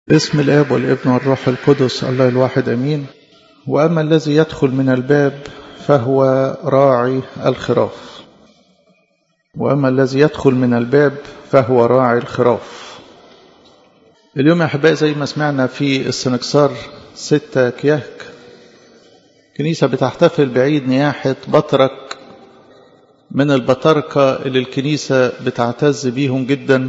باسم الآب والابن والروح القدس الله الواحد أمين وأما الذي يدخل من الباب فهو راعي الخراف وأما الذي يدخل من الباب فهو راعي الخراف اليوم يا أحبائي زي ما سمعنا في السنكسار ستة كياك كنيسة بتحتفل بعيد نياحة بطرك من البطاركة اللي الكنيسة بتعتز بيهم جدا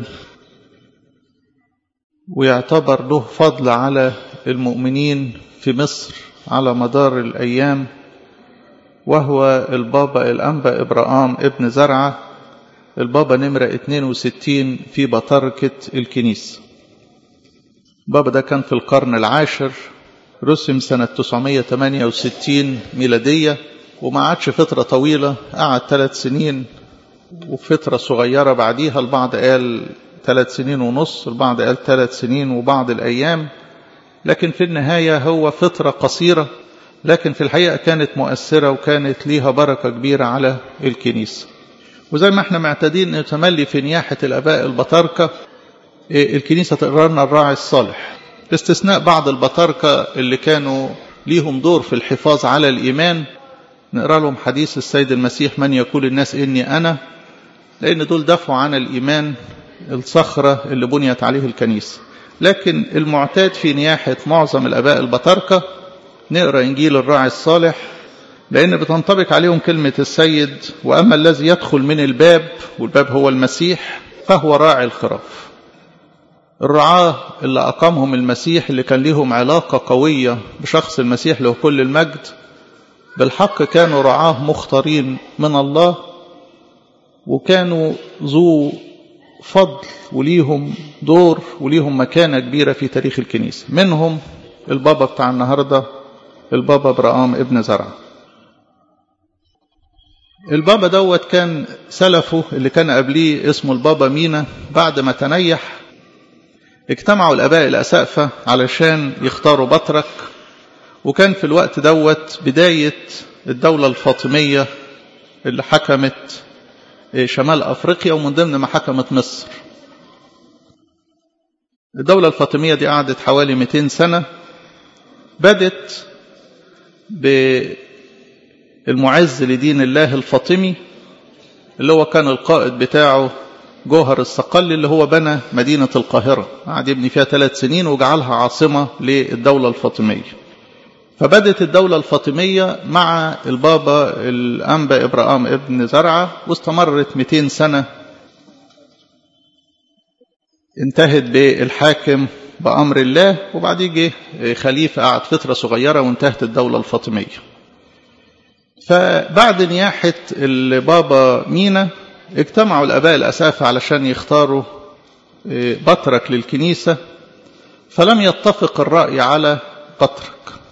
ويعتبر له فضل على المؤمنين في مصر على مدار الأيام وهو البابا الأنبا إبراهام ابن زرعة البابا نمرة 62 في بطاركة الكنيسة البابا ده كان في القرن العاشر رسم سنة 968 ميلادية وما عادش فترة طويلة قعد ثلاث سنين وفترة صغيرة بعديها البعض قال ثلاث سنين ونص البعض قال ثلاث سنين وبعض الأيام لكن في النهاية هو فترة قصيرة لكن في الحقيقة كانت مؤثرة وكانت ليها بركة كبيرة على الكنيسة وزي ما احنا معتادين نتملي في نياحة الأباء البطاركة الكنيسة تقرر لنا الراعي الصالح باستثناء بعض البطاركة اللي كانوا ليهم دور في الحفاظ على الإيمان نقرأ لهم حديث السيد المسيح من يقول الناس إني أنا لأن دول دافعوا عن الإيمان الصخرة اللي بنيت عليه الكنيسة لكن المعتاد في نياحة معظم الأباء البطاركة نقرأ إنجيل الراعي الصالح لأن بتنطبق عليهم كلمة السيد وأما الذي يدخل من الباب والباب هو المسيح فهو راعي الخراف الرعاة اللي أقامهم المسيح اللي كان لهم علاقة قوية بشخص المسيح له كل المجد بالحق كانوا رعاه مختارين من الله وكانوا ذو فضل وليهم دور وليهم مكانة كبيرة في تاريخ الكنيسة منهم البابا بتاع النهاردة البابا برام ابن زرع البابا دوت كان سلفه اللي كان قبليه اسمه البابا مينا بعد ما تنيح اجتمعوا الاباء الاسقفه علشان يختاروا بطرك وكان في الوقت دوت بدايه الدوله الفاطميه اللي حكمت شمال افريقيا ومن ضمن ما حكمت مصر الدوله الفاطميه دي قعدت حوالي 200 سنه بدت بالمعز لدين الله الفاطمي اللي هو كان القائد بتاعه جوهر الصقلي اللي هو بنى مدينة القاهرة قعد يبني فيها ثلاث سنين وجعلها عاصمة للدولة الفاطمية فبدت الدولة الفاطمية مع البابا الأنبا إبراهام ابن زرعة واستمرت 200 سنة انتهت بالحاكم بأمر الله وبعدين جه خليفة قعد فترة صغيرة وانتهت الدولة الفاطمية فبعد نياحة البابا مينا اجتمعوا الاباء الاسافه علشان يختاروا بطرك للكنيسه فلم يتفق الراي على بطرك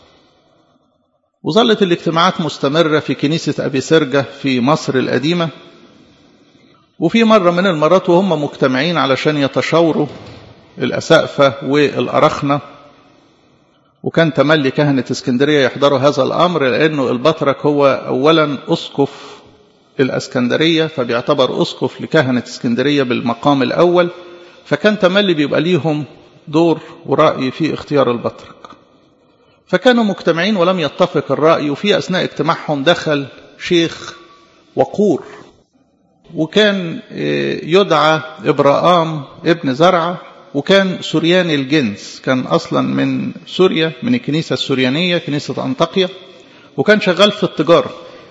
وظلت الاجتماعات مستمره في كنيسه ابي سرجه في مصر القديمه وفي مره من المرات وهم مجتمعين علشان يتشاوروا الاسقفه والارخنه وكان تملي كهنه اسكندريه يحضروا هذا الامر لانه البطرك هو اولا اسقف الاسكندريه فبيعتبر اسقف لكهنه اسكندريه بالمقام الاول فكان تملي بيبقى ليهم دور وراي في اختيار البطرك فكانوا مجتمعين ولم يتفق الراي وفي اثناء اجتماعهم دخل شيخ وقور وكان يدعى ابراهام ابن زرعه وكان سورياني الجنس كان اصلا من سوريا من الكنيسه السوريانيه كنيسه انطاكيا وكان شغال في التجاره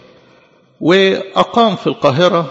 وأقام في القاهرة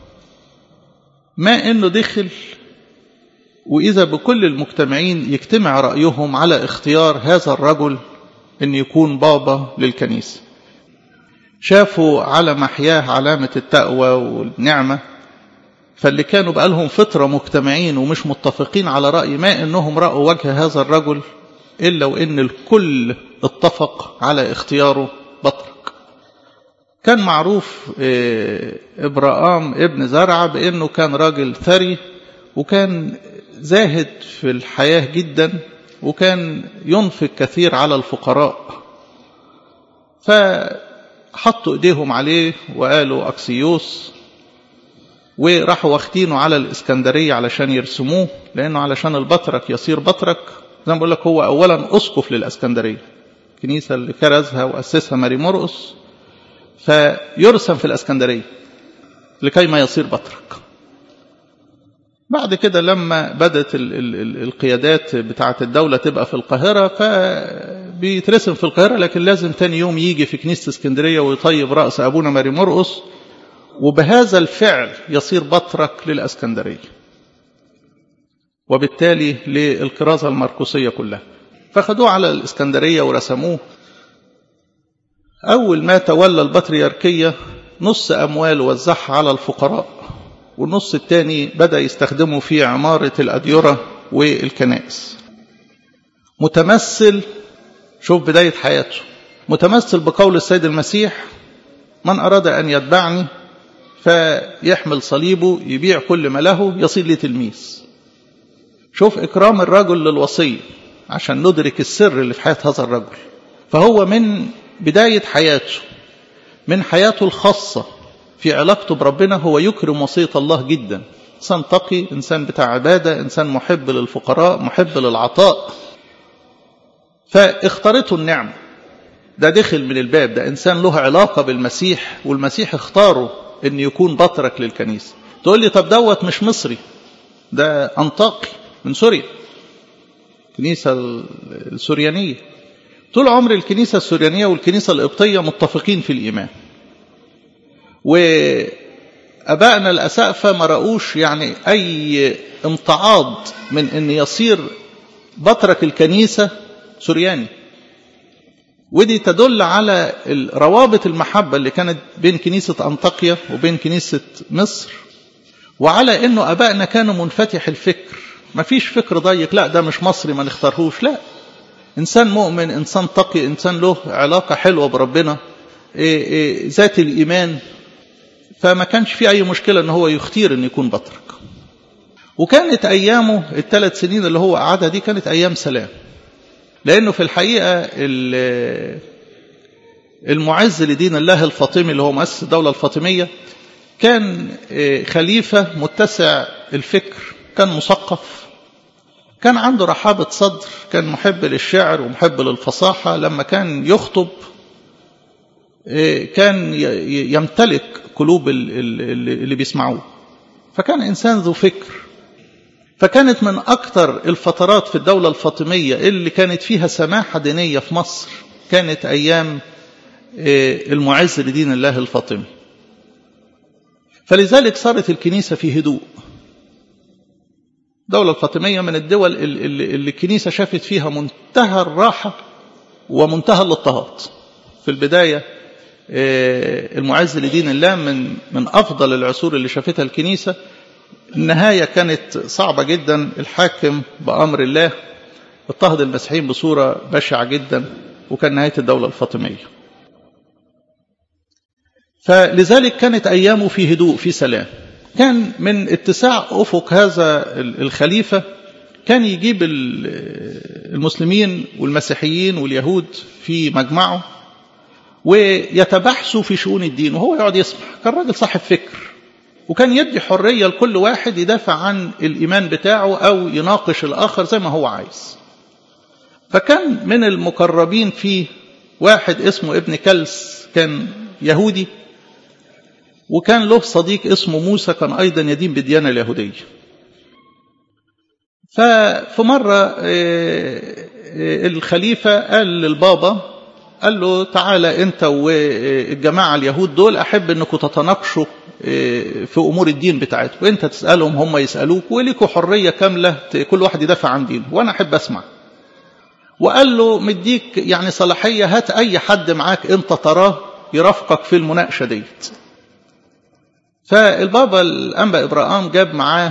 ما أنه دخل وإذا بكل المجتمعين يجتمع رأيهم على اختيار هذا الرجل أن يكون بابا للكنيسة شافوا على محياه علامة التقوى والنعمة فاللي كانوا بقالهم فترة مجتمعين ومش متفقين على رأي ما أنهم رأوا وجه هذا الرجل إلا وإن الكل اتفق على اختياره بطرك كان معروف إبراهام ابن زرعة بأنه كان راجل ثري وكان زاهد في الحياة جدا وكان ينفق كثير على الفقراء فحطوا ايديهم عليه وقالوا أكسيوس وراحوا واخدينه على الإسكندرية علشان يرسموه لأنه علشان البطرك يصير بطرك زي ما بقول لك هو أولا أسقف للأسكندرية الكنيسة اللي كرزها وأسسها ماري مرقس فيرسم في الأسكندرية لكي ما يصير بطرك بعد كده لما بدأت ال ال ال القيادات بتاعة الدولة تبقى في القاهرة فبيترسم في القاهرة لكن لازم تاني يوم يجي في كنيسة اسكندرية ويطيب رأس أبونا ماري مرقس وبهذا الفعل يصير بطرك للأسكندرية وبالتالي للكرازة المرقسية كلها فخدوه على الإسكندرية ورسموه أول ما تولى البطريركية نص أمواله وزعها على الفقراء والنص الثاني بدأ يستخدمه في عمارة الأديرة والكنائس متمثل شوف بداية حياته متمثل بقول السيد المسيح من أراد أن يتبعني فيحمل صليبه يبيع كل ما له يصير لي تلميذ شوف إكرام الرجل للوصية عشان ندرك السر اللي في حياة هذا الرجل فهو من بداية حياته من حياته الخاصة في علاقته بربنا هو يكرم وصية الله جدا إنسان تقي إنسان بتاع عبادة إنسان محب للفقراء محب للعطاء فاختارته النعمة ده دخل من الباب ده إنسان له علاقة بالمسيح والمسيح اختاره أن يكون بطرك للكنيسة تقول لي طب دوت مش مصري ده أنطاقي من سوريا الكنيسة السوريانية طول عمر الكنيسة السوريانية والكنيسة القبطية متفقين في الإيمان وأبائنا الأسقفة ما رأوش يعني أي امتعاض من أن يصير بطرك الكنيسة سورياني ودي تدل على روابط المحبة اللي كانت بين كنيسة أنطاكيا وبين كنيسة مصر وعلى أنه أبائنا كانوا منفتح الفكر ما فيش فكر ضيق لا ده مش مصري ما نختارهوش لا إنسان مؤمن إنسان تقي إنسان له علاقة حلوة بربنا إيه إيه ذات الإيمان فما كانش في أي مشكلة أن هو يختير أن يكون بطرك وكانت أيامه الثلاث سنين اللي هو قعدها دي كانت أيام سلام لأنه في الحقيقة المعز لدين الله الفاطمي اللي هو مؤسس الدولة الفاطمية كان خليفة متسع الفكر كان مثقف كان عنده رحابة صدر كان محب للشعر ومحب للفصاحة لما كان يخطب كان يمتلك قلوب اللي بيسمعوه فكان إنسان ذو فكر فكانت من أكثر الفترات في الدولة الفاطمية اللي كانت فيها سماحة دينية في مصر كانت أيام المعز لدين الله الفاطمي فلذلك صارت الكنيسة في هدوء الدولة الفاطمية من الدول اللي, اللي الكنيسة شافت فيها منتهى الراحة ومنتهى الاضطهاد في البداية المعز لدين الله من من أفضل العصور اللي شافتها الكنيسة النهاية كانت صعبة جدا الحاكم بأمر الله اضطهد المسيحيين بصورة بشعة جدا وكان نهاية الدولة الفاطمية فلذلك كانت أيامه في هدوء في سلام كان من اتساع أفق هذا الخليفة كان يجيب المسلمين والمسيحيين واليهود في مجمعه ويتبحثوا في شؤون الدين وهو يقعد يسمع كان راجل صاحب فكر وكان يدي حرية لكل واحد يدافع عن الإيمان بتاعه أو يناقش الآخر زي ما هو عايز فكان من المقربين فيه واحد اسمه ابن كلس كان يهودي وكان له صديق اسمه موسى كان أيضا يدين بالديانة اليهودية ففي مرة الخليفة قال للبابا قال له تعالى انت والجماعة اليهود دول احب انكم تتناقشوا في امور الدين بتاعتكم انت تسألهم هم يسألوك وليكوا حرية كاملة كل واحد يدافع عن دينه وانا احب اسمع وقال له مديك يعني صلاحية هات اي حد معاك انت تراه يرافقك في المناقشة ديت فالبابا الانبا ابراهام جاب معاه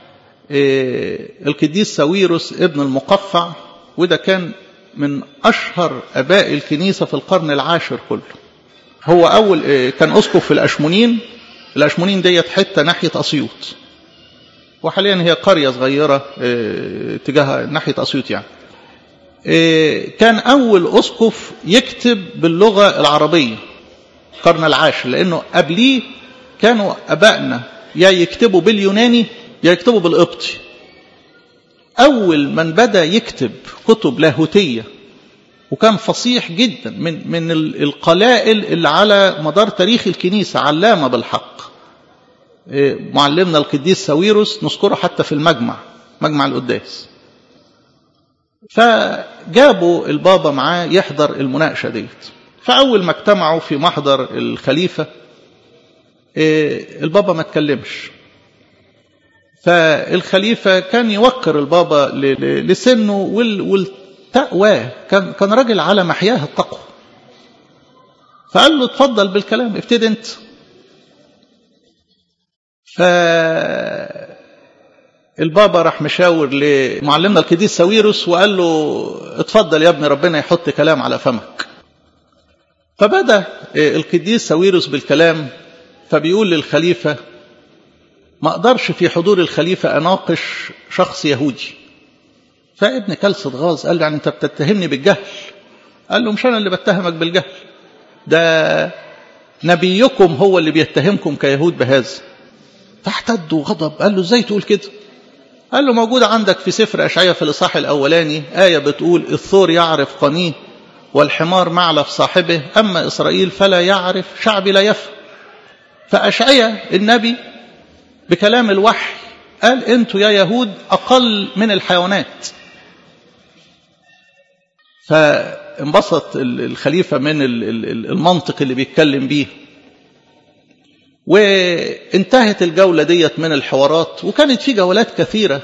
القديس ساويروس ابن المقفع وده كان من أشهر أباء الكنيسة في القرن العاشر كله هو أول كان أسقف في الأشمونين الأشمونين ديت حتة ناحية أسيوط وحاليا هي قرية صغيرة تجاه ناحية أسيوط يعني كان أول أسقف يكتب باللغة العربية القرن العاشر لأنه قبليه كانوا أبائنا يا يكتبوا باليوناني يا يكتبوا بالقبطي أول من بدأ يكتب كتب لاهوتية وكان فصيح جدا من من القلائل اللي على مدار تاريخ الكنيسة علامة بالحق معلمنا القديس ساويروس نذكره حتى في المجمع مجمع القداس فجابوا البابا معاه يحضر المناقشة ديت فأول ما اجتمعوا في محضر الخليفة البابا ما اتكلمش فالخليفة كان يوقر البابا لسنه والتقوى كان كان راجل على محياه التقوى فقال له اتفضل بالكلام ابتدي انت ف البابا راح مشاور لمعلمنا القديس ساويروس وقال له اتفضل يا ابني ربنا يحط كلام على فمك فبدأ القديس ساويروس بالكلام فبيقول للخليفة ما اقدرش في حضور الخليفة اناقش شخص يهودي فابن كلس غاز قال له يعني انت بتتهمني بالجهل قال له مش انا اللي بتهمك بالجهل ده نبيكم هو اللي بيتهمكم كيهود بهذا فاحتد وغضب قال له ازاي تقول كده قال له موجودة عندك في سفر أشعية في الإصحاح الأولاني آية بتقول الثور يعرف قنيه والحمار معلف صاحبه أما إسرائيل فلا يعرف شعبي لا يفهم فأشعية النبي بكلام الوحي قال أنتوا يا يهود أقل من الحيوانات فانبسط الخليفة من المنطق اللي بيتكلم بيه وانتهت الجولة ديت من الحوارات وكانت في جولات كثيرة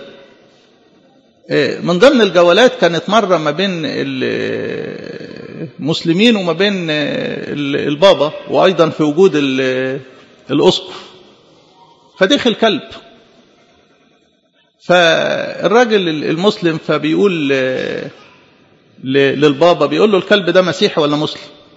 من ضمن الجولات كانت مرة ما بين المسلمين وما بين البابا وأيضا في وجود الأسقف فدخل كلب فالراجل المسلم فبيقول للبابا بيقول له الكلب ده مسيحي ولا مسلم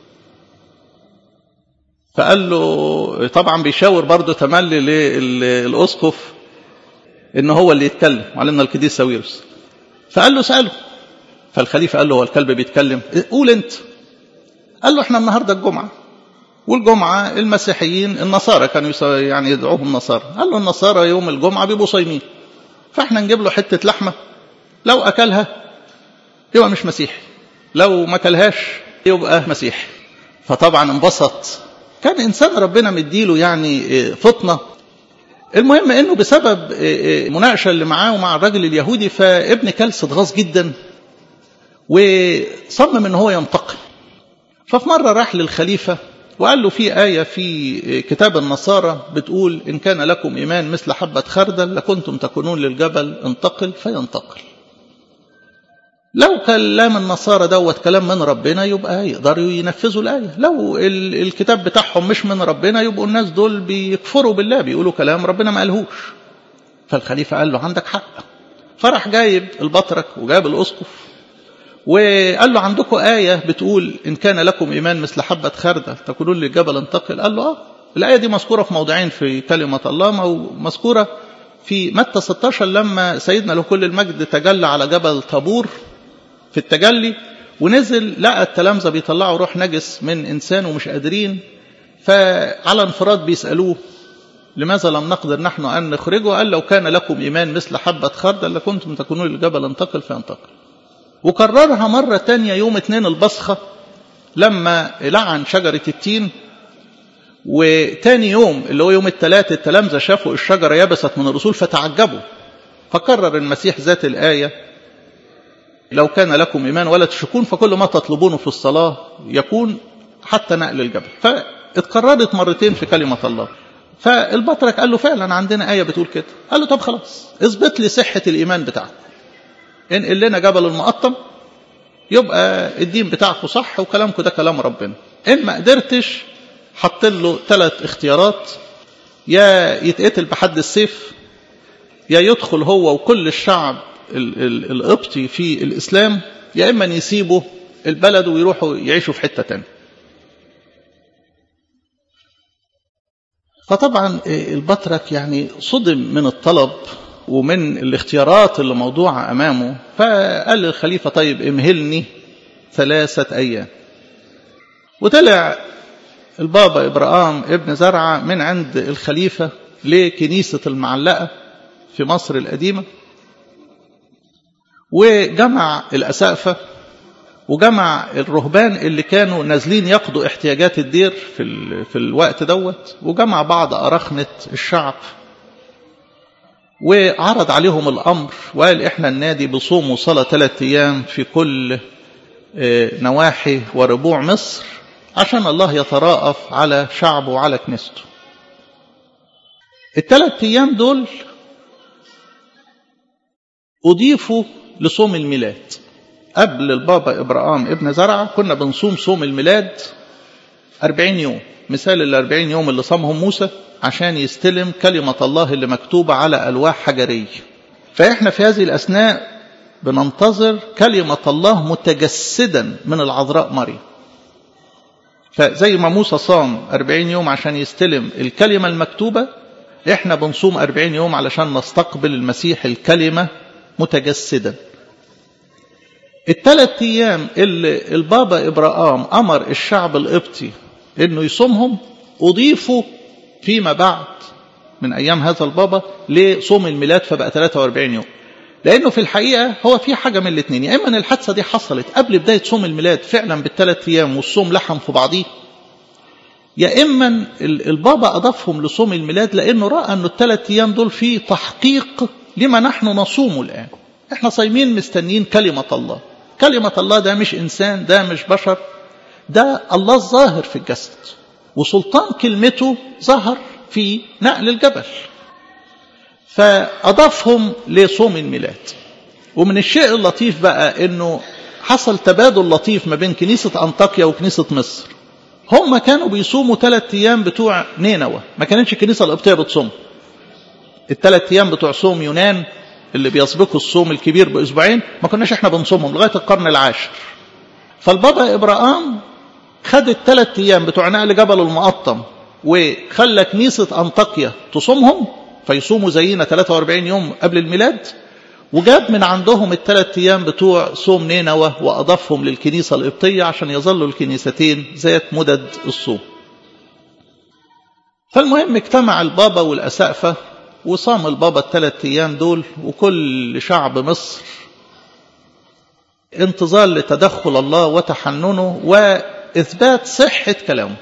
فقال له طبعا بيشاور برضه تملي للأسقف ان هو اللي يتكلم معلمنا القديس ساويرس فقال له سأله فالخليفة قال له هو الكلب بيتكلم قول انت قال له احنا النهاردة الجمعة والجمعة المسيحيين النصارى كانوا يعني يدعوهم نصارى قال له النصارى يوم الجمعة بيبقوا صايمين فاحنا نجيب له حتة لحمة لو أكلها يبقى مش مسيحي لو ما أكلهاش يبقى مسيحي فطبعا انبسط كان إنسان ربنا مديله يعني فطنة المهم انه بسبب مناقشه اللي معاه ومع الراجل اليهودي فابن كلس اتغاظ جدا وصمم ان هو ينتقم ففي مره راح للخليفه وقال له في آية في كتاب النصارى بتقول إن كان لكم إيمان مثل حبة خردل لكنتم تكونون للجبل انتقل فينتقل لو كلام النصارى دوت كلام من ربنا يبقى يقدروا ينفذوا الآية لو الكتاب بتاعهم مش من ربنا يبقوا الناس دول بيكفروا بالله بيقولوا كلام ربنا ما قالهوش فالخليفة قال له عندك حق فرح جايب البطرك وجايب الأسقف وقال له عندكم آية بتقول إن كان لكم إيمان مثل حبة خردل تقولون للجبل انتقل قال له آه الآية دي مذكورة في موضعين في كلمة الله مذكورة في متى 16 لما سيدنا له كل المجد تجلى على جبل طابور في التجلي ونزل لقى التلامذة بيطلعوا روح نجس من إنسان ومش قادرين فعلى انفراد بيسألوه لماذا لم نقدر نحن أن نخرجه قال لو كان لكم إيمان مثل حبة خردل لكنتم تكونون للجبل انتقل فينتقل وكررها مرة تانية يوم اتنين البصخة لما لعن شجرة التين وتاني يوم اللي هو يوم الثلاث التلامذة شافوا الشجرة يبست من الرسول فتعجبوا فكرر المسيح ذات الآية لو كان لكم إيمان ولا تشكون فكل ما تطلبونه في الصلاة يكون حتى نقل الجبل فاتكررت مرتين في كلمة الله فالبطرك قال له فعلا عندنا آية بتقول كده قال له طب خلاص اثبت لي صحة الإيمان بتاعك انقل لنا جبل المقطم يبقى الدين بتاعكم صح وكلامكم ده كلام ربنا إن ما قدرتش حط له ثلاث اختيارات يا يتقتل بحد السيف يا يدخل هو وكل الشعب القبطي في الإسلام يا إما يسيبوا البلد ويروحوا يعيشوا في حتة تانية فطبعا البطرك يعني صدم من الطلب ومن الاختيارات اللي موضوعة أمامه فقال للخليفة طيب امهلني ثلاثة أيام وطلع البابا إبراهام ابن زرعة من عند الخليفة لكنيسة المعلقة في مصر القديمة وجمع الأسقفة وجمع الرهبان اللي كانوا نازلين يقضوا احتياجات الدير في, ال... في الوقت دوت وجمع بعض أرخنة الشعب وعرض عليهم الأمر وقال إحنا النادي بصوم وصلاة ثلاثة أيام في كل نواحي وربوع مصر عشان الله يتراءف على شعبه وعلى كنيسته الثلاث أيام دول أضيفوا لصوم الميلاد قبل البابا إبراهام ابن زرعة كنا بنصوم صوم الميلاد أربعين يوم مثال الأربعين يوم اللي صامهم موسى عشان يستلم كلمة الله اللي مكتوبة على ألواح حجرية فإحنا في هذه الأثناء بننتظر كلمة الله متجسدا من العذراء مريم فزي ما موسى صام أربعين يوم عشان يستلم الكلمة المكتوبة إحنا بنصوم أربعين يوم علشان نستقبل المسيح الكلمة متجسدا الثلاث أيام اللي البابا إبراهام أمر الشعب القبطي إنه يصومهم أضيفوا فيما بعد من أيام هذا البابا لصوم الميلاد فبقى 43 يوم لأنه في الحقيقة هو في حاجة من الاثنين يا إما أن الحادثة دي حصلت قبل بداية صوم الميلاد فعلا بالثلاث أيام والصوم لحم في بعضيه يا إما البابا أضافهم لصوم الميلاد لأنه رأى أن الثلاث أيام دول فيه تحقيق لما نحن نصومه الآن احنا صايمين مستنين كلمة الله كلمة الله ده مش إنسان ده مش بشر ده الله الظاهر في الجسد وسلطان كلمته ظهر في نقل الجبل فأضافهم لصوم الميلاد ومن الشيء اللطيف بقى انه حصل تبادل لطيف ما بين كنيسة أنطاكيا وكنيسة مصر هم كانوا بيصوموا ثلاث أيام بتوع نينوى ما كانتش الكنيسة القبطية بتصوم الثلاث أيام بتوع صوم يونان اللي بيسبقوا الصوم الكبير بأسبوعين ما كناش احنا بنصومهم لغاية القرن العاشر فالبابا إبراهام خد الثلاث أيام بتوع نقل جبل المقطم وخلى كنيسة أنطاكيا تصومهم فيصوموا زينا 43 يوم قبل الميلاد وجاب من عندهم الثلاث أيام بتوع صوم نينوى وأضافهم للكنيسة القبطية عشان يظلوا الكنيستين ذات مدد الصوم فالمهم اجتمع البابا والأسقفة وصام البابا الثلاث أيام دول وكل شعب مصر انتظار لتدخل الله وتحننه وإثبات صحة كلامه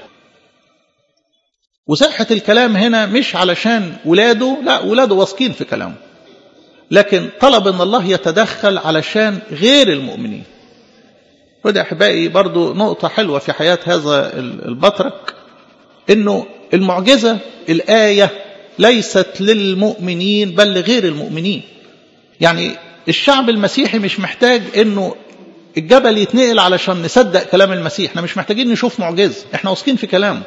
وصحة الكلام هنا مش علشان ولاده لا ولاده واثقين في كلامه لكن طلب ان الله يتدخل علشان غير المؤمنين وده احبائي برضو نقطة حلوة في حياة هذا البطرك انه المعجزة الآية ليست للمؤمنين بل لغير المؤمنين يعني الشعب المسيحي مش محتاج انه الجبل يتنقل علشان نصدق كلام المسيح احنا مش محتاجين نشوف معجزة احنا واثقين في كلامه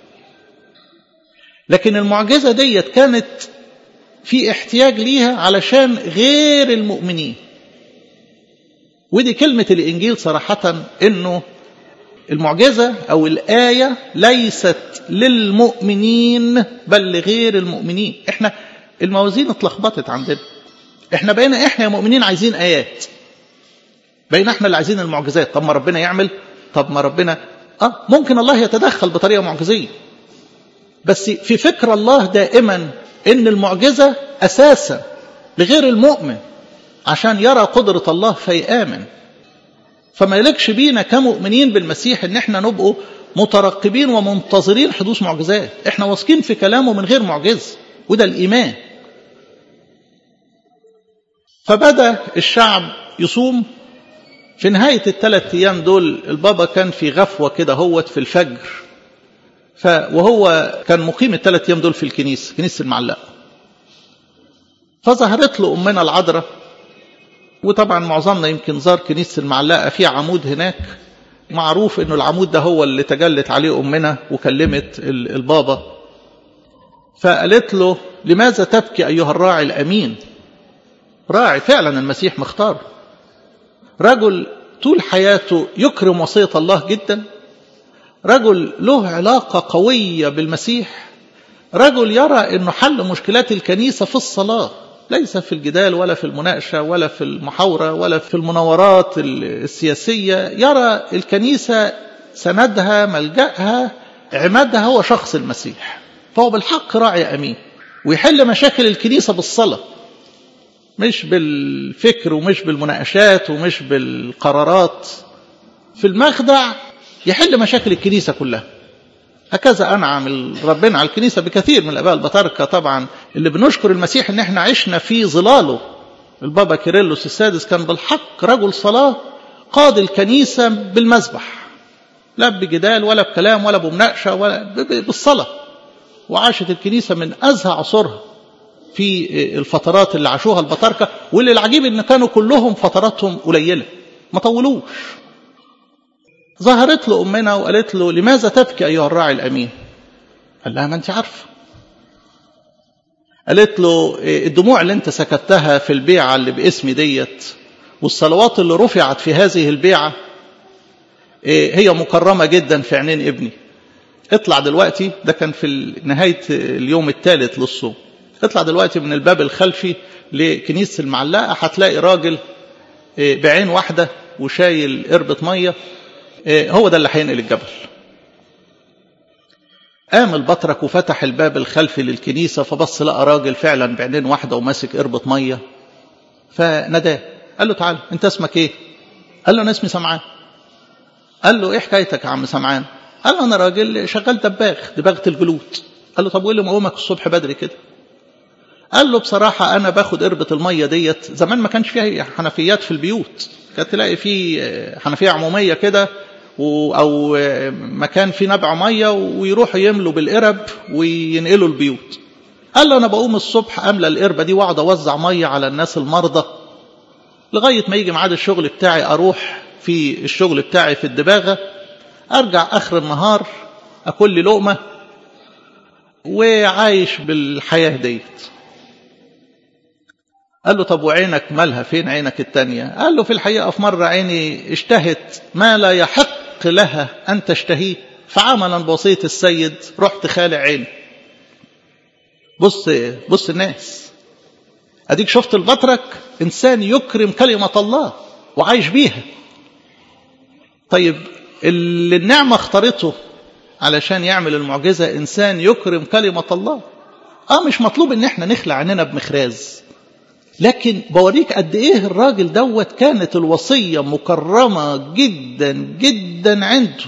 لكن المعجزة ديت كانت في احتياج ليها علشان غير المؤمنين ودي كلمة الإنجيل صراحة إنه المعجزة أو الآية ليست للمؤمنين بل لغير المؤمنين إحنا الموازين اتلخبطت عندنا إحنا بقينا إحنا يا مؤمنين عايزين آيات بقينا إحنا اللي عايزين المعجزات طب ما ربنا يعمل طب ما ربنا آه ممكن الله يتدخل بطريقة معجزية بس في فكر الله دائما ان المعجزة اساسا لغير المؤمن عشان يرى قدرة الله فيآمن فما يلكش بينا كمؤمنين بالمسيح ان احنا نبقوا مترقبين ومنتظرين حدوث معجزات احنا واثقين في كلامه من غير معجز وده الايمان فبدا الشعب يصوم في نهاية الثلاث أيام دول البابا كان في غفوة كده هوت في الفجر ف وهو كان مقيم الثلاث أيام دول في الكنيسة كنيسة المعلقة فظهرت له أمنا العذراء وطبعا معظمنا يمكن زار كنيسة المعلقة في عمود هناك معروف انه العمود ده هو اللي تجلت عليه أمنا وكلمت البابا فقالت له لماذا تبكي أيها الراعي الأمين راعي فعلا المسيح مختار رجل طول حياته يكرم وصية الله جدا رجل له علاقة قوية بالمسيح رجل يرى أنه حل مشكلات الكنيسة في الصلاة ليس في الجدال ولا في المناقشة ولا في المحاورة ولا في المناورات السياسية يرى الكنيسة سندها ملجأها عمادها هو شخص المسيح فهو بالحق راعي أمين ويحل مشاكل الكنيسة بالصلاة مش بالفكر ومش بالمناقشات ومش بالقرارات في المخدع يحل مشاكل الكنيسة كلها هكذا أنعم ربنا على الكنيسة بكثير من الآباء البطاركة طبعا اللي بنشكر المسيح إن احنا عشنا في ظلاله البابا كيرلس السادس كان بالحق رجل صلاة قاد الكنيسة بالمذبح لا بجدال ولا بكلام ولا بمناقشة ولا بالصلاة وعاشت الكنيسة من أزهى عصورها في الفترات اللي عاشوها البطاركة واللي العجيب إن كانوا كلهم فتراتهم قليلة ما طولوش ظهرت له أمنا وقالت له لماذا تبكي أيها الراعي الأمين قال لها ما أنت عارفة قالت له الدموع اللي انت سكتها في البيعة اللي باسمي ديت والصلوات اللي رفعت في هذه البيعة هي مكرمة جدا في عينين ابني اطلع دلوقتي ده كان في نهاية اليوم الثالث للصوم اطلع دلوقتي من الباب الخلفي لكنيسة المعلقة هتلاقي راجل بعين واحدة وشايل قربة مية هو ده اللي هينقل الجبل قام البطرك وفتح الباب الخلفي للكنيسة فبص لقى راجل فعلا بعينين واحدة وماسك قربة مية فناداه قال له تعال انت اسمك ايه قال له انا اسمي سمعان قال له ايه حكايتك يا عم سمعان قال له انا راجل شغال دباغ دباغة الجلود قال له طب وايه اللي مقومك الصبح بدري كده قال له بصراحة أنا باخد قربة المية ديت زمان ما كانش فيها حنفيات في البيوت كانت تلاقي في حنفية عمومية كده أو مكان فيه نبع مية ويروحوا يملوا بالقرب وينقلوا البيوت قال له أنا بقوم الصبح أملى القربة دي وأقعد أوزع مية على الناس المرضى لغاية ما يجي ميعاد الشغل بتاعي أروح في الشغل بتاعي في الدباغة أرجع آخر النهار أكل لي لقمة وعايش بالحياة ديت قال له طب وعينك مالها فين عينك التانية قال له في الحقيقة في مرة عيني اشتهت ما لا يحق لها أن تشتهيه فعملا بوصية السيد رحت خالع عيني بص بص الناس أديك شفت البطرك إنسان يكرم كلمة الله وعايش بيها طيب اللي النعمة اختارته علشان يعمل المعجزة إنسان يكرم كلمة الله آه مش مطلوب إن احنا نخلع عننا بمخراز لكن بوريك قد ايه الراجل دوت كانت الوصية مكرمة جدا جدا عنده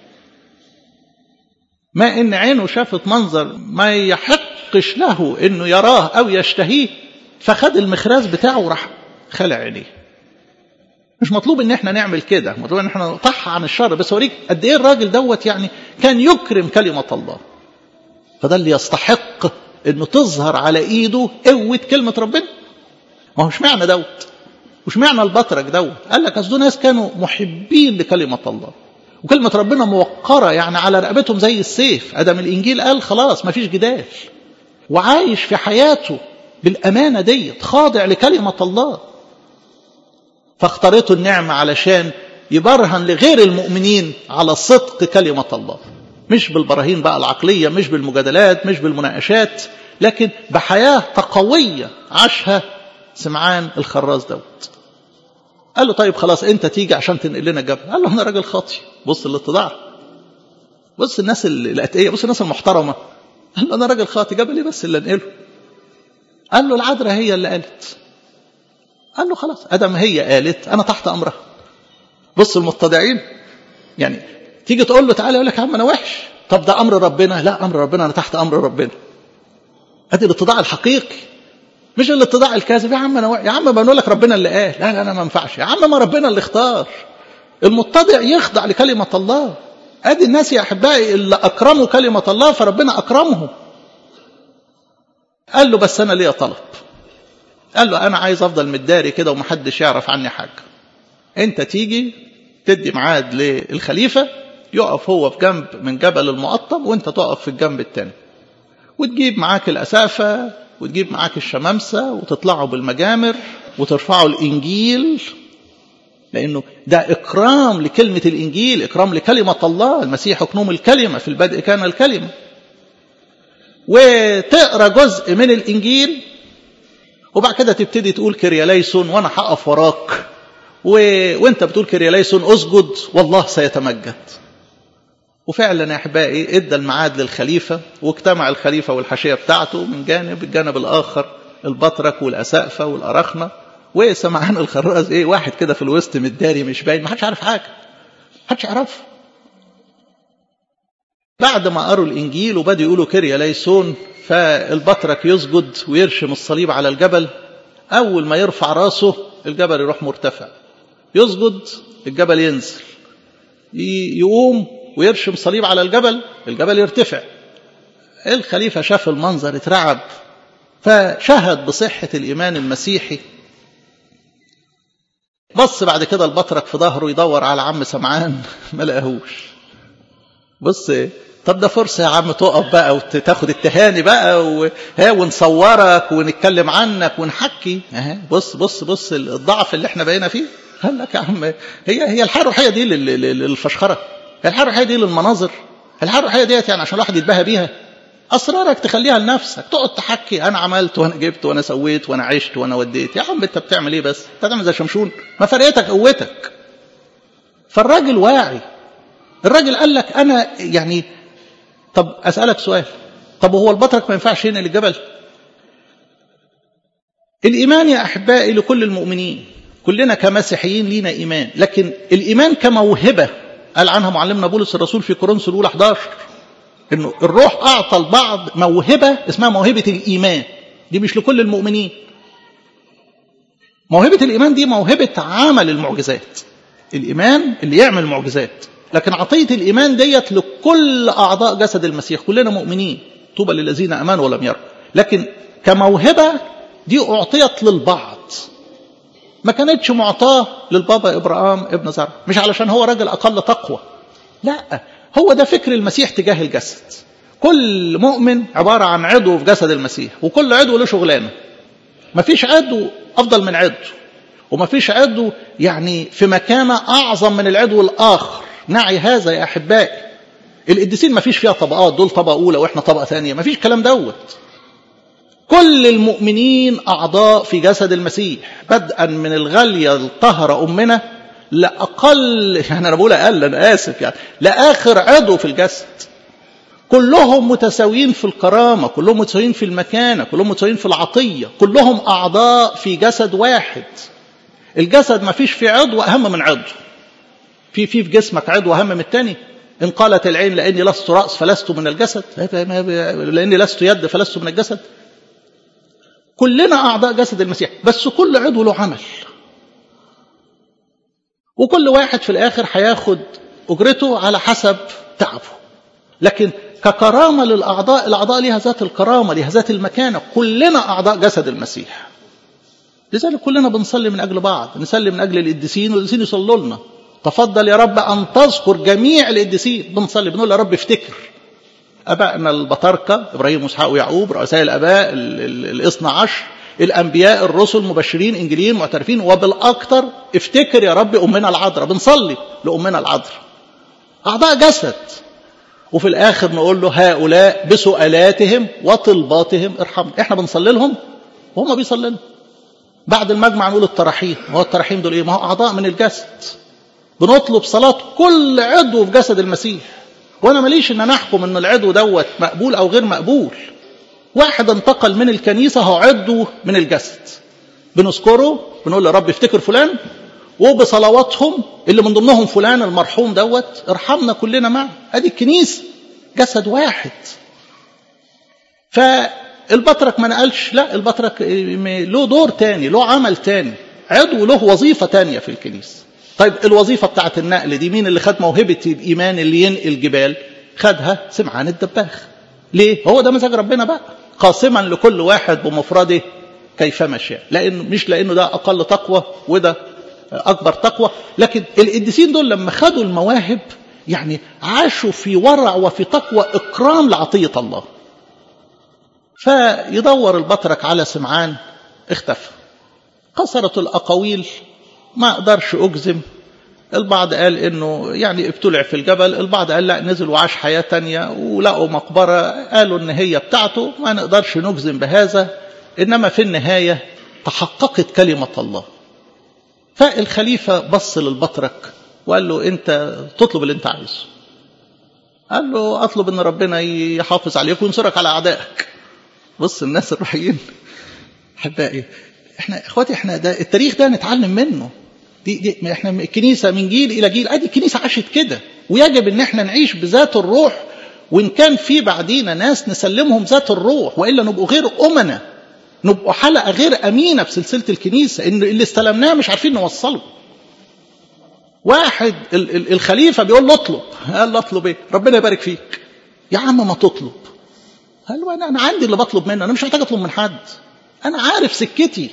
ما ان عينه شافت منظر ما يحقش له انه يراه او يشتهيه فخد المخراز بتاعه وراح خلع عينيه مش مطلوب ان احنا نعمل كده مطلوب ان احنا نقطعها عن الشر بس اوريك قد ايه الراجل دوت يعني كان يكرم كلمة الله فده اللي يستحق انه تظهر على ايده قوة كلمة ربنا ما هو اشمعنى دوت واشمعنى البطرك دوت قال لك اصل ناس كانوا محبين لكلمه الله وكلمه ربنا موقره يعني على رقبتهم زي السيف ادم الانجيل قال خلاص ما فيش جدال وعايش في حياته بالامانه ديت خاضع لكلمه الله فاختارته النعمه علشان يبرهن لغير المؤمنين على صدق كلمه الله مش بالبراهين بقى العقليه مش بالمجادلات مش بالمناقشات لكن بحياه تقويه عاشها سمعان الخراز دوت قال له طيب خلاص انت تيجي عشان تنقل لنا الجبل قال له انا راجل خاطي بص الاتضاع بص الناس الاتقيه بص الناس المحترمه قال له انا راجل خاطي جبل ايه بس اللي انقله قال له العذراء هي اللي قالت قال له خلاص ادم هي قالت انا تحت امرها بص المتضعين يعني تيجي تقول له تعالى يقول لك يا عم انا وحش طب ده امر ربنا لا امر ربنا انا تحت امر ربنا ادي الاتضاع الحقيقي مش الاتضاع الكاذب يا عم انا و... يا عم بنقول لك ربنا اللي قال لا لا انا ما ينفعش يا عم ما ربنا اللي اختار المتضع يخضع لكلمه الله ادي الناس يا احبائي اللي اكرموا كلمه الله فربنا اكرمهم قال له بس انا ليا طلب قال له انا عايز افضل متداري كده ومحدش يعرف عني حاجه انت تيجي تدي ميعاد للخليفه يقف هو في جنب من جبل المقطم وانت تقف في الجنب الثاني وتجيب معاك الاسافه وتجيب معاك الشمامسة وتطلعوا بالمجامر وترفعوا الإنجيل لأنه ده إكرام لكلمة الإنجيل إكرام لكلمة الله المسيح أكنوم الكلمة في البدء كان الكلمة وتقرأ جزء من الإنجيل وبعد كده تبتدي تقول كرياليسون وأنا هقف وراك و... وانت بتقول كرياليسون اسجد والله سيتمجد وفعلا يا احبائي ادى الميعاد للخليفه واجتمع الخليفه والحاشيه بتاعته من جانب الجانب الاخر البطرك والأسقفة والأرخنة وسمعان الخراز ايه واحد كده في الوسط متداري مش باين ما حدش عارف حاجة حدش يعرفه بعد ما قروا الإنجيل وبدأوا يقولوا كيريا ليسون فالبطرك يسجد ويرشم الصليب على الجبل أول ما يرفع راسه الجبل يروح مرتفع يسجد الجبل ينزل يقوم ويرشم صليب على الجبل الجبل يرتفع الخليفة شاف المنظر اترعب فشهد بصحة الإيمان المسيحي بص بعد كده البطرك في ظهره يدور على عم سمعان ما لقاهوش بص طب ده فرصة يا عم تقف بقى وتاخد التهاني بقى و... ها ونصورك ونتكلم عنك ونحكي ها بص بص بص الضعف اللي احنا بقينا فيه قال لك يا عم هي هي الحياة الروحية دي للفشخرة هي الحياة الروحية دي للمناظر الحياة الروحية ديت يعني عشان الواحد يتباهى بيها أسرارك تخليها لنفسك تقعد تحكي أنا عملت وأنا جبت وأنا سويت وأنا عشت وأنا وديت يا عم أنت بتعمل إيه بس أنت بتعمل زي شمشون ما فرقتك قوتك فالراجل واعي الراجل قال لك أنا يعني طب أسألك سؤال طب هو البطرك ما ينفعش هنا للجبل الإيمان يا أحبائي لكل المؤمنين كلنا كمسيحيين لينا إيمان لكن الإيمان كموهبة قال عنها معلمنا بولس الرسول في كورنثوس الأولى 11 إنه الروح أعطى البعض موهبة اسمها موهبة الإيمان دي مش لكل المؤمنين موهبة الإيمان دي موهبة عمل المعجزات الإيمان اللي يعمل معجزات لكن عطية الإيمان ديت لكل أعضاء جسد المسيح كلنا مؤمنين طوبى للذين أمنوا ولم يروا لكن كموهبة دي أعطيت للبعض ما كانتش معطاة للبابا إبراهام ابن زرع مش علشان هو راجل أقل تقوى لا هو ده فكر المسيح تجاه الجسد كل مؤمن عبارة عن عضو في جسد المسيح وكل عضو له شغلانة ما فيش عضو أفضل من عضو وما فيش عضو يعني في مكانة أعظم من العضو الآخر نعي هذا يا أحبائي القديسين ما فيش فيها طبقات دول طبقة أولى وإحنا طبقة ثانية ما فيش كلام دوت كل المؤمنين أعضاء في جسد المسيح بدءا من الغالية الطهرة أمنا لأقل يعني أنا بقول أقل أنا آسف يعني لآخر عضو في الجسد كلهم متساويين في الكرامة كلهم متساويين في المكانة كلهم متساويين في العطية كلهم أعضاء في جسد واحد الجسد ما فيش فيه عضو أهم من عضو في في في جسمك عضو أهم من الثاني إن قالت العين لأني لست رأس فلست من الجسد لأني لست يد فلست من الجسد كلنا أعضاء جسد المسيح بس كل عضو له عمل وكل واحد في الآخر هياخد أجرته على حسب تعبه لكن ككرامة للأعضاء الأعضاء لها ذات الكرامة لها ذات المكانة كلنا أعضاء جسد المسيح لذلك كلنا بنصلي من أجل بعض نصلي من أجل القديسين والقديسين يصلوا لنا تفضل يا رب أن تذكر جميع القديسين بنصلي بنقول يا رب افتكر أبائنا البطاركة إبراهيم وإسحاق ويعقوب رؤساء الآباء الاثنى عشر الأنبياء الرسل مبشرين إنجيليين معترفين وبالأكثر افتكر يا رب أمنا العذراء بنصلي لأمنا العذراء أعضاء جسد وفي الآخر نقول له هؤلاء بسؤالاتهم وطلباتهم ارحمنا احنا بنصلي لهم وهم بيصلي لنا بعد المجمع نقول التراحيم هو التراحيم دول ايه ما هو أعضاء من الجسد بنطلب صلاة كل عضو في جسد المسيح وانا ماليش ان انا احكم ان العضو دوت مقبول او غير مقبول واحد انتقل من الكنيسة هو عضو من الجسد بنذكره بنقول يا رب افتكر فلان وبصلواتهم اللي من ضمنهم فلان المرحوم دوت ارحمنا كلنا معه ادي الكنيسة جسد واحد فالبطرك ما نقلش لا البطرك له دور تاني له عمل تاني عضو له وظيفة تانية في الكنيسة طيب الوظيفة بتاعت النقل دي مين اللي خد موهبة الإيمان اللي ينقل جبال خدها سمعان الدباخ ليه هو ده مزاج ربنا بقى قاسما لكل واحد بمفرده كيفما شاء لأن مش لأنه ده أقل تقوى وده أكبر تقوى لكن القديسين دول لما خدوا المواهب يعني عاشوا في ورع وفي تقوى إكرام لعطية الله فيدور البطرك على سمعان اختفى قصرت الأقاويل ما أقدرش أجزم البعض قال انه يعني ابتلع في الجبل البعض قال لا نزل وعاش حياة تانية ولقوا مقبرة قالوا ان هي بتاعته ما نقدرش نجزم بهذا انما في النهاية تحققت كلمة الله فالخليفة بص للبطرك وقال له انت تطلب اللي انت عايزه قال له اطلب ان ربنا يحافظ عليك وينصرك على اعدائك بص الناس الروحيين احبائي احنا اخواتي احنا ده التاريخ ده نتعلم منه دي, دي احنا الكنيسه من جيل الى جيل ادي الكنيسه عاشت كده ويجب ان احنا نعيش بذات الروح وان كان في بعدينا ناس نسلمهم ذات الروح والا نبقوا غير امنا نبقوا حلقه غير امينه في سلسله الكنيسه ان اللي استلمناه مش عارفين نوصله واحد الخليفه بيقول له اطلب قال له اطلب ايه ربنا يبارك فيك يا عم ما تطلب قال له انا انا عندي اللي بطلب منه انا مش محتاج اطلب من حد انا عارف سكتي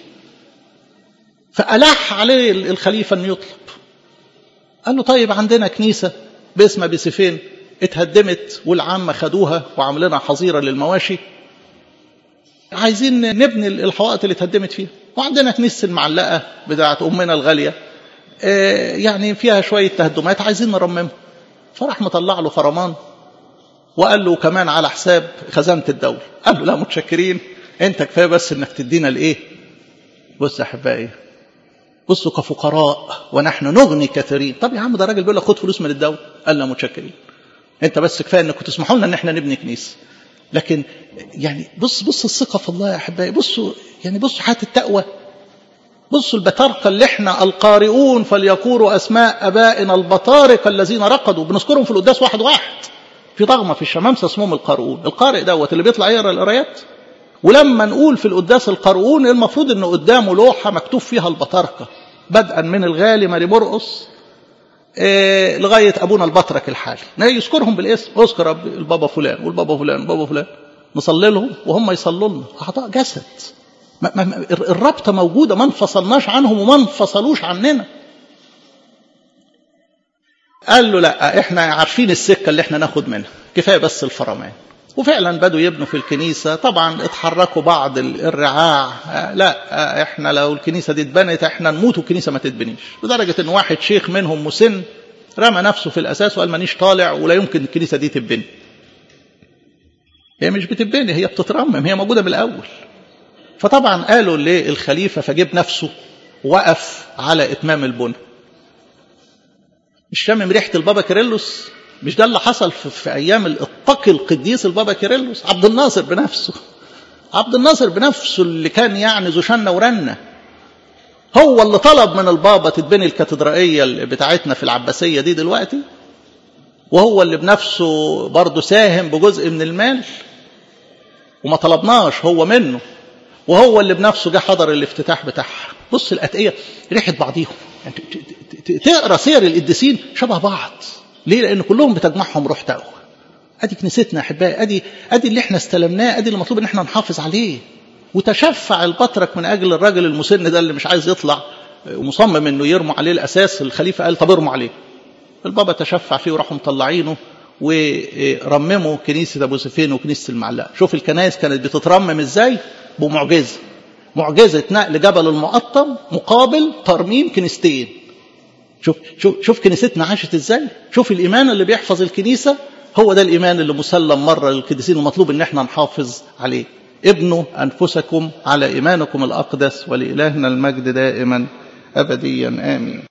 فالح عليه الخليفه انه يطلب قال له طيب عندنا كنيسه باسم ابي سيفين اتهدمت والعامه خدوها وعاملينها حظيره للمواشي عايزين نبني الحوائط اللي اتهدمت فيها وعندنا كنيسه المعلقه بتاعه امنا الغاليه يعني فيها شويه تهدمات عايزين نرممها فراح مطلع له فرمان وقال له كمان على حساب خزانه الدوله قال له لا متشكرين انت كفايه بس انك تدينا الايه بص يا احبائي بصوا كفقراء ونحن نغني كثيرين طب يا عم ده راجل بيقول لك خد فلوس من الدوله قال لا متشكرين انت بس كفايه انكم تسمحوا لنا ان احنا نبني كنيسه لكن يعني بص بص الثقه في الله يا احبائي بصوا يعني بصوا حياه التقوى بصوا البطارقه اللي احنا القارئون فليقولوا اسماء ابائنا البطارقه الذين رقدوا بنذكرهم في القداس واحد واحد في ضغمه في الشمامسه اسمهم القارئون القارئ دوت اللي بيطلع يقرا القرايات ولما نقول في القداس القارئون المفروض انه قدامه لوحه مكتوب فيها البطاركه بدءا من الغالي ماري مرقص إيه لغايه ابونا البطرك الحالي يذكرهم بالاسم اذكر البابا فلان والبابا فلان والبابا فلان نصلي لهم وهم يصلوا لنا اعضاء جسد ما ما الرابطه موجوده ما انفصلناش عنهم وما انفصلوش عننا قال له لا احنا عارفين السكه اللي احنا ناخد منها كفايه بس الفرمان وفعلا بدوا يبنوا في الكنيسة طبعا اتحركوا بعض الرعاع لا احنا لو الكنيسة دي اتبنت احنا نموت والكنيسة ما تتبنيش لدرجة ان واحد شيخ منهم مسن رمى نفسه في الاساس وقال مانيش طالع ولا يمكن الكنيسة دي تتبني هي مش بتتبني هي بتترمم هي موجودة من الاول فطبعا قالوا للخليفة فجيب نفسه وقف على اتمام البنى مش شامم ريحة البابا كيرلس مش ده اللي حصل في, في ايام الاتقي القديس البابا كيرلس عبد الناصر بنفسه عبد الناصر بنفسه اللي كان يعني ذو شنه ورنه هو اللي طلب من البابا تتبني الكاتدرائيه بتاعتنا في العباسيه دي دلوقتي وهو اللي بنفسه برضه ساهم بجزء من المال وما طلبناش هو منه وهو اللي بنفسه جه حضر الافتتاح بتاعها بص الاتقيه ريحه بعضيهم يعني تقرا سير القديسين شبه بعض ليه؟ لأن كلهم بتجمعهم روح تقوى. أدي كنيستنا أحبائي، أدي أدي اللي إحنا استلمناه، أدي اللي مطلوب إن إحنا نحافظ عليه. وتشفع البطرك من أجل الراجل المسن ده اللي مش عايز يطلع ومصمم إنه يرموا عليه الأساس، الخليفة قال طب ارموا عليه. البابا تشفع فيه وراحوا مطلعينه ورمموا كنيسة أبو سفين وكنيسة المعلقة. شوف الكنائس كانت بتترمم إزاي؟ بمعجزة. معجزة نقل جبل المقطم مقابل ترميم كنيستين. شوف شوف شوف كنيستنا عاشت ازاي شوف الايمان اللي بيحفظ الكنيسه هو ده الايمان اللي مسلم مره للقديسين ومطلوب ان احنا نحافظ عليه ابنوا انفسكم على ايمانكم الاقدس ولالهنا المجد دائما ابديا امين